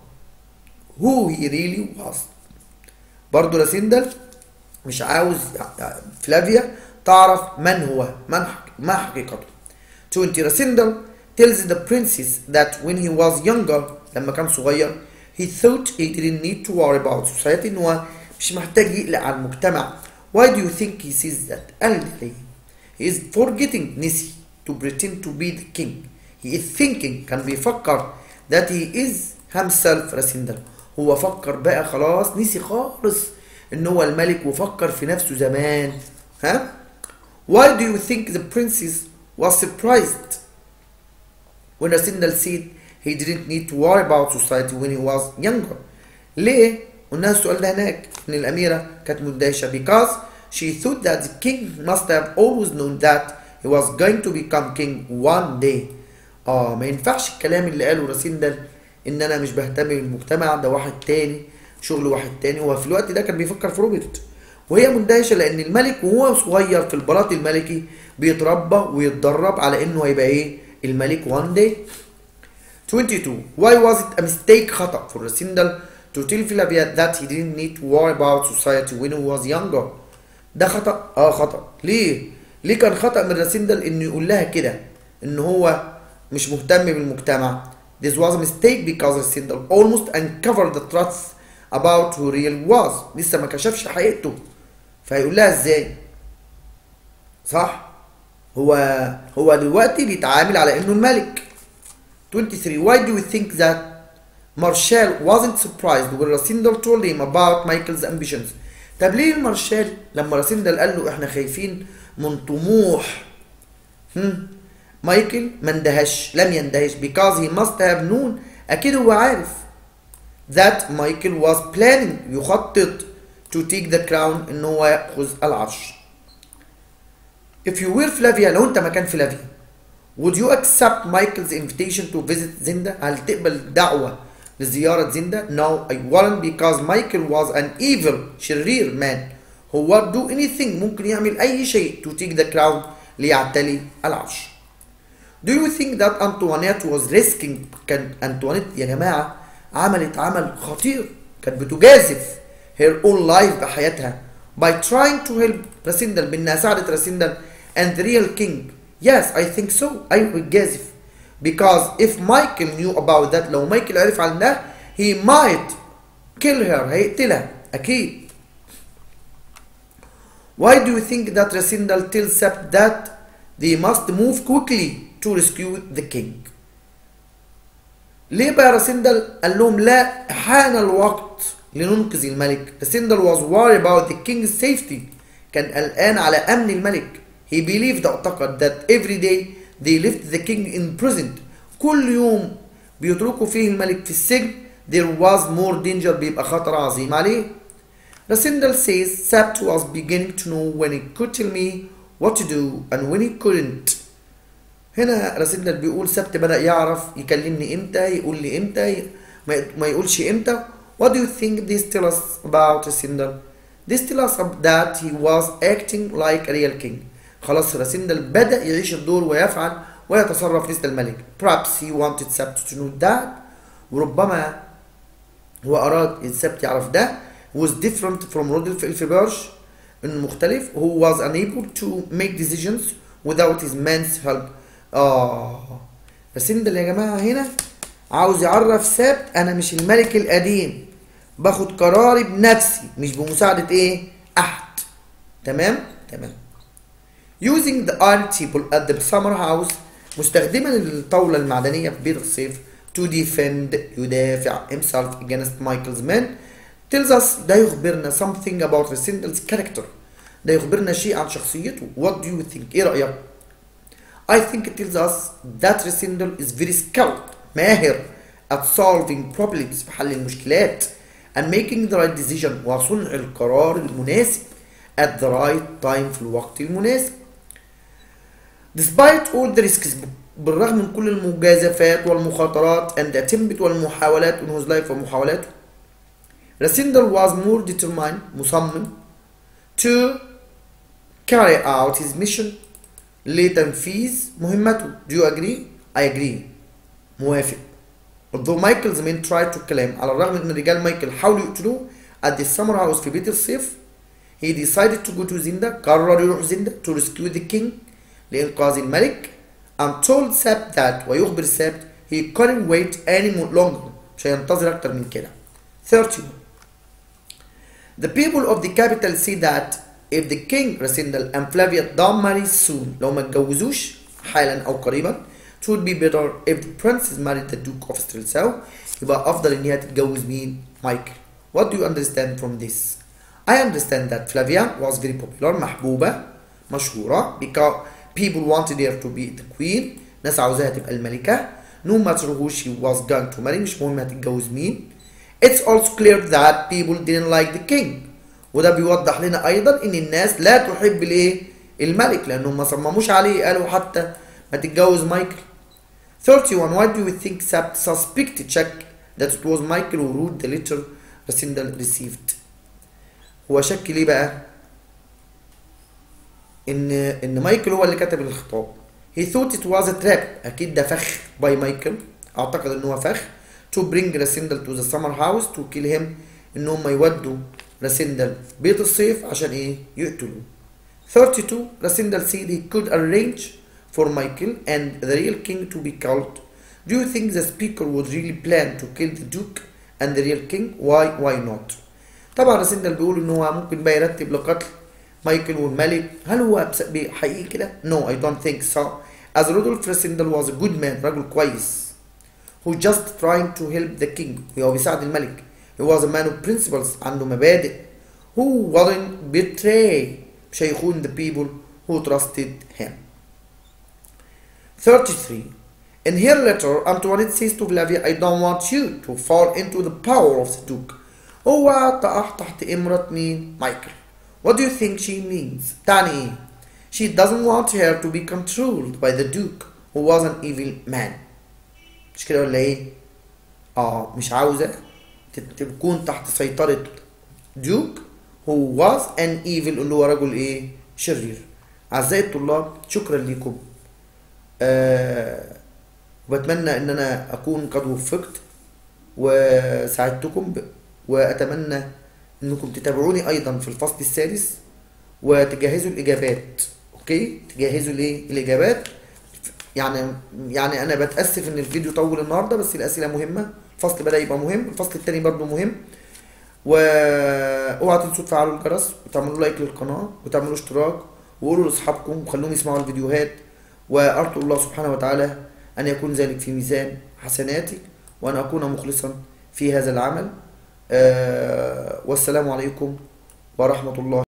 who he really was برضه راسندل مش عاوز فلافيا تعرف من هو من ما حقيقته 20 راسندل tells the princess that when he was younger لما كان صغير he thought he didn't need to worry about society ان هو مش محتاج يقلق على المجتمع why do you think he says that قال ليه he is forgetting نسي to pretend to be the king he is thinking كان بيفكر that he is himself راسندل هو فكر بقى خلاص نسي خالص ان هو الملك وفكر في نفسه زمان ها why do you think the princess was surprised when Rasindal said he didn't need to worry about society when he was younger ليه قلنا السؤال ده هناك ان الاميره كانت مندهشه because she thought that the king must have always known that he was going to become king one day اه ما ينفعش الكلام اللي قاله راسندل ان انا مش بهتم بالمجتمع ده واحد تاني شغل واحد تاني هو في الوقت ده كان بيفكر في روبرت وهي مندهشه لان الملك وهو صغير في البلاط الملكي بيتربى ويتدرب على انه هيبقى ايه الملك one day 22 why was it a mistake خطأ for Rasindal to tell Flavia that he didn't need to worry about society when he was younger ده خطأ اه خطأ ليه ليه كان خطأ من راسندل انه يقول لها كده ان هو مش مهتم بالمجتمع This was a mistake because Rasindal almost uncovered the truth about who real was لسه ما كشفش حقيقته فهيقول لها ازاي صح هو هو دلوقتي بيتعامل على انه الملك 23 why do you think that Marshall wasn't surprised when Rasindal told him about Michael's ambitions طب ليه المارشال لما راسندل قال له احنا خايفين من طموح هم مايكل ما اندهش لم يندهش because he must have known اكيد هو عارف that مايكل was planning يخطط to take the crown ان هو ياخذ العرش if you were Flavia لو انت مكان فلافيا would you accept Michael's invitation to visit زندا هل تقبل دعوة لزيارة زندا no I wouldn't because Michael was an evil شرير man who would do anything ممكن يعمل أي شيء to take the crown ليعتلي العرش do you think that Antoinette was risking كان أنطوانيت يا جماعة عملت عمل خطير كانت بتجازف her own life بحياتها by trying to help راسندل بانها ساعدت راسندل and the real king yes I think so أيوة بتجازف because if Michael knew about that لو مايكل عرف عن ده he might kill her هيقتلها أكيد why do you think that راسندل tells Sept that they must move quickly to rescue the king ليه بقى راسندل قال لهم لا حان الوقت لننقذ الملك راسندل was worried about the king's safety كان قلقان على امن الملك he believed اعتقد that every day they left the king in prison كل يوم بيتركوا فيه الملك في السجن there was more danger بيبقى خطر عظيم عليه راسندل says Sapt was beginning to know when he could tell me what to do and when he couldn't هنا راسندل بيقول سبت بدأ يعرف يكلمني امتى يقول لي امتى ما يقولش امتى What do you think this tell us about Rasindal? This tell us that he was acting like a real king. خلاص راسندل بدأ يعيش الدور ويفعل ويتصرف مثل الملك. Perhaps he wanted Sept to know that وربما هو أراد السبت يعرف ده was different from رودولف الفبرج إنه مختلف who was unable to make decisions without his man's help آه راسندل يا جماعة هنا عاوز يعرف سبت أنا مش الملك القديم باخد قراري بنفسي مش بمساعدة إيه؟ أحد تمام؟ تمام using the iron table at the summer house مستخدما الطاولة المعدنية في بيت الصيف to defend يدافع himself against Michael's men tells us ده يخبرنا something about Rasendel's character ده يخبرنا شيء عن شخصيته what do you think ايه رأيك I think it tells us that Rasendel is very skilled ماهر at solving problems في حل المشكلات and making the right decision وصنع القرار المناسب at the right time في الوقت المناسب despite all the risks بالرغم من كل المجازفات والمخاطرات and attempt والمحاولات in his life ومحاولاته Rasindel was more determined مصمم to carry out his mission لتنفيذ مهمته do you agree? I agree موافق although Michael's men tried to kill him على الرغم ان رجال مايكل حاولوا يقتلوه at the summer house في بيت الصيف he decided to go to زندا قرر يروح زندا to rescue the king لإنقاذ الملك and told Sept that ويخبر سبت he couldn't wait any more longer مش هينتظر أكتر من كده 31 The people of the capital say that if the king Rasindal and Flavia don't marry soon لو ما اتجوزوش حالا أو قريبا it would be better if the princess married the duke of Streltsau يبقى أفضل إن هي تتجوز مين؟ مايكل What do you understand from this? I understand that Flavia was very popular محبوبة مشهورة because people wanted her to be the queen ناس عاوزاها تبقى الملكة no matter who she was going to marry مش مهم هتتجوز مين It's also clear that people didn't like the king وده بيوضح لنا ايضا ان الناس لا تحب الايه الملك لانهم ما صمموش عليه قالوا حتى ما تتجوز مايكل 31 why do you think Sapt suspected check that it was Michael who wrote the letter Rasindal received هو شك ليه بقى ان ان مايكل هو اللي كتب الخطاب he thought it was a trap اكيد ده فخ باي مايكل اعتقد ان هو فخ to bring راسندل to the summer house to kill him ان هم يودوا راسندل بيت الصيف عشان ايه يقتلوه 32 راسندل said he could arrange for Michael and the real king to be killed do you think the speaker would really plan to kill the duke and the real king why why not طبعا راسندل بيقول ان هو ممكن بقى يرتب لقتل مايكل والملك هل هو حقيقي كده no I don't think so as Rudolf Rasindel was a good man رجل كويس who just trying to help the king هو بيساعد الملك he was a man of principles عنده مبادئ who wouldn't betray مش هيخون the people who trusted him 33 in her letter Antoinette says to Flavia I don't want you to fall into the power of the duke هو تقع تحت إمرة مين مايكل what do you think she means تعني ايه she doesn't want her to be controlled by the duke who was an evil man مش كده ولا ايه اه مش عاوزه تكون تحت سيطرة ديوك who was an evil اللي هو رجل ايه شرير اعزائي الطلاب شكرا لكم آه وبتمنى ان انا اكون قد وفقت وساعدتكم ب... واتمنى انكم تتابعوني ايضا في الفصل السادس وتجهزوا الاجابات اوكي تجهزوا الايه الاجابات يعني يعني انا بتاسف ان الفيديو طول النهارده بس الاسئله مهمه الفصل بدا يبقى مهم الفصل الثاني برضه مهم واوعى تنسوا تفعلوا الجرس وتعملوا لايك للقناه وتعملوا اشتراك وقولوا لاصحابكم وخلوهم يسمعوا الفيديوهات وارجو الله سبحانه وتعالى ان يكون ذلك في ميزان حسناتي وان اكون مخلصا في هذا العمل آه والسلام عليكم ورحمه الله